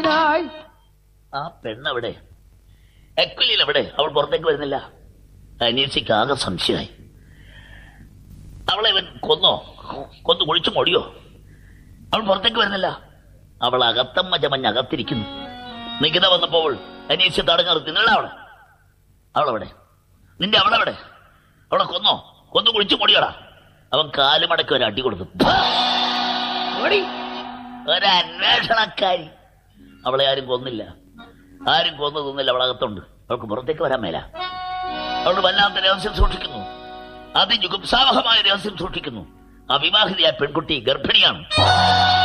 മനസ്സിലായി ആ പെണ്ണവിടെ എക്വലിയിൽ എവിടെ അവൾ പുറത്തേക്ക് വരുന്നില്ല അനീസിക്ക് ആകെ സംശയമായി അവളെ ഇവൻ കൊന്നോ കൊന്നു കുഴിച്ചു മൊടിയോ അവൾ പുറത്തേക്ക് വരുന്നില്ല അവൾ അകത്തമ്മ ചമഞ്ഞ് അകത്തിരിക്കുന്നു നികിത വന്നപ്പോൾ അനീസ് തടഞ്ഞു നിർത്തി നിള്ള അവളെ അവളവിടെ നിന്റെ അവളെവിടെ അവളെ കൊന്നോ കൊന്നു കുഴിച്ചു മൊടിയോടാ അവൻ കാലുമടക്കി ഒരു അടി കൊടുത്തു ഓടി ഒരു അന്വേഷണക്കാരി അവളെ ആരും കൊന്നില്ല ആരും കൊന്നു തിന്നില്ല അവളകത്തുണ്ട് അവൾക്ക് പുറത്തേക്ക് വരാൻ മേല അവൾ വല്ലാത്ത രഹസ്യം സൂക്ഷിക്കുന്നു അതിജുഗുപ്സാവഹമായ രഹസ്യം സൂക്ഷിക്കുന്നു അവിവാഹിതയായ പെൺകുട്ടി ഗർഭിണിയാണ്